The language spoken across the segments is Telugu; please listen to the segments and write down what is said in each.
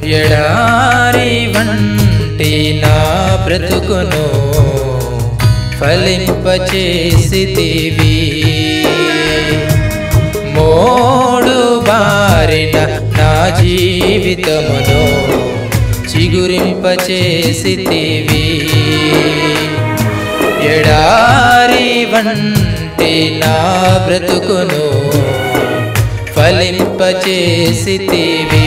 ఎడారి వంటి నా బ్రతుకును ఫలింపచేసితివి మోడు బారిన నా జీవితమును చిగురింపచేసితివి ఎడారి వంటి నా బ్రతుకును ఫలింపచేసితివి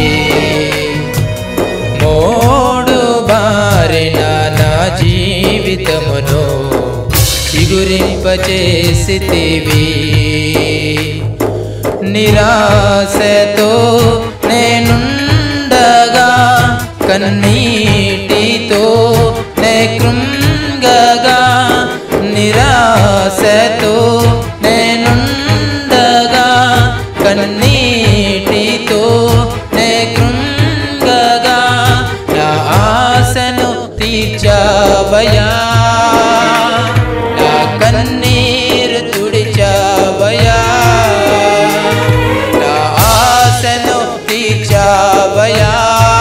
మోడు బారిన నా జీవితమును చిగురింపచేసితివి నిరాశతో నేనుండగా కన్నీటితో నే కృంగగా నిరాశతో నేనుండగా కన్నీటితో నే కృంగగా నా ఆశను తీర్చావయా నా కన్నీరు తుడిచావయా నా ఆశను తీర్చావయా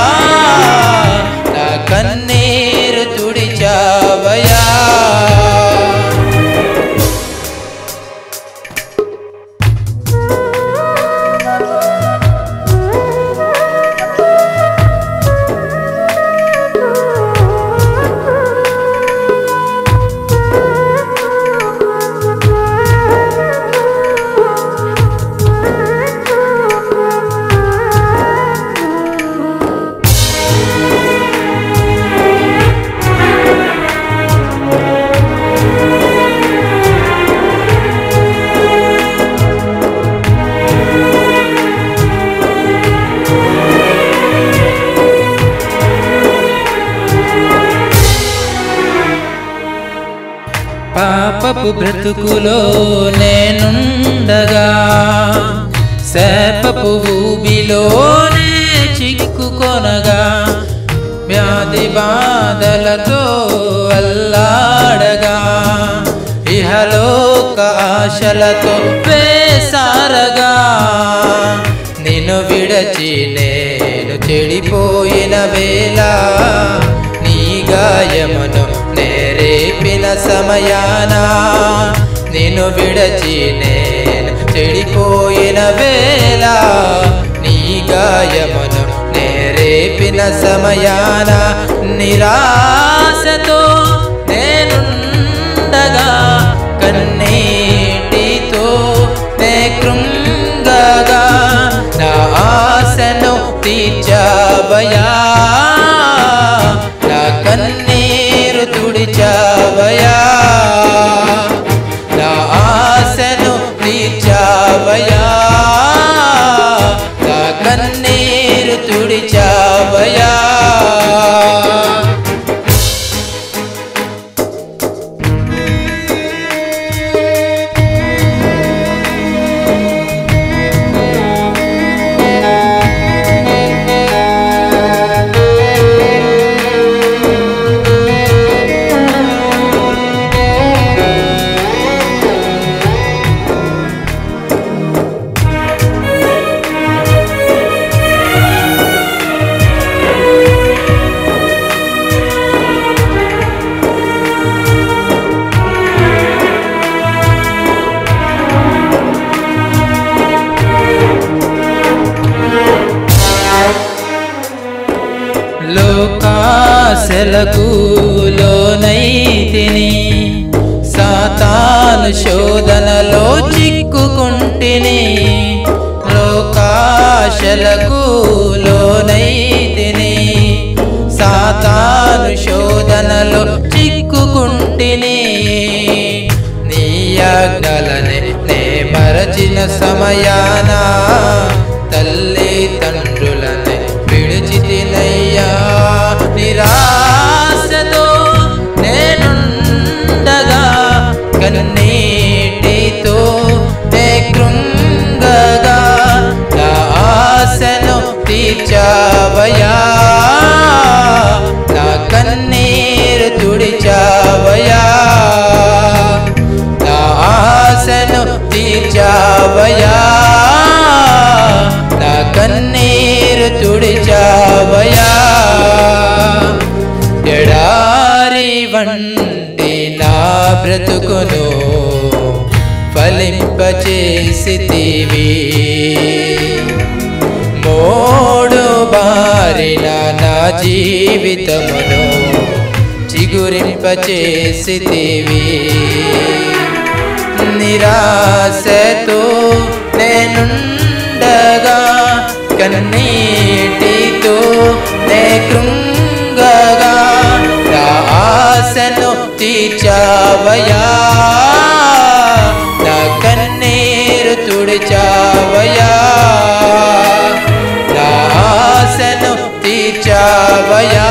నా కన్నీరు తుడిచావయా పాపపు బ్రతుకులో నేనుండగా శాపపు ఊబిలోనే చిక్కుకొనగా వ్యాధి బాధలతో అల్లాడగా ఇహలోక ఆశలతో వేసారగా నిన్ను విడచి నేను చెడిపోయిన వేళ నీ గాయమును నేరేపిన సమయాన నిన్ను విడచి నేను చెడిపోయిన వేళ నీ గాయమును నేరేపిన సమయాన నిరాశతో నేనుండగా కన్నీటితో నే కృంగగా నా ఆశను తీర్చావయా నా కన్నీరు తుడిచావయా నా ఆశను తీర్చావయా నా కన్నీరు తుడిచావయా లోకాశలకు లోనైతిని సాతాను శోధనలో చిక్కుకుంటిని లోకాశలకు లోనైతిని సాతాను శోధనలో చిక్కుకుంటిని నీ ఆజ్ఞలనే నే మరచిన సమయాన తల్లి తండ్రులనే విడిచితినయ్యా నిరాశతో నేనుండగా కన్నీటితో నే కృంగగా నా ఆశను తీర్చావయా నా కన్నీరు తుడిచావయా నా ఆశను తీర్చావయా నా కన్నీరు తుడిచావయా వంటి నా బ్రతుకును ఫలింపచేసితివి మోడు బారిన నా జీవితమును చిగురింపచేసితివి నిరాశతో నేనుండగా కన్నీటితో నే కృంగగా నా ఆశను తీర్చావయా నా కన్నీరు తుడిచావయా నా ఆశను తీర్చావయా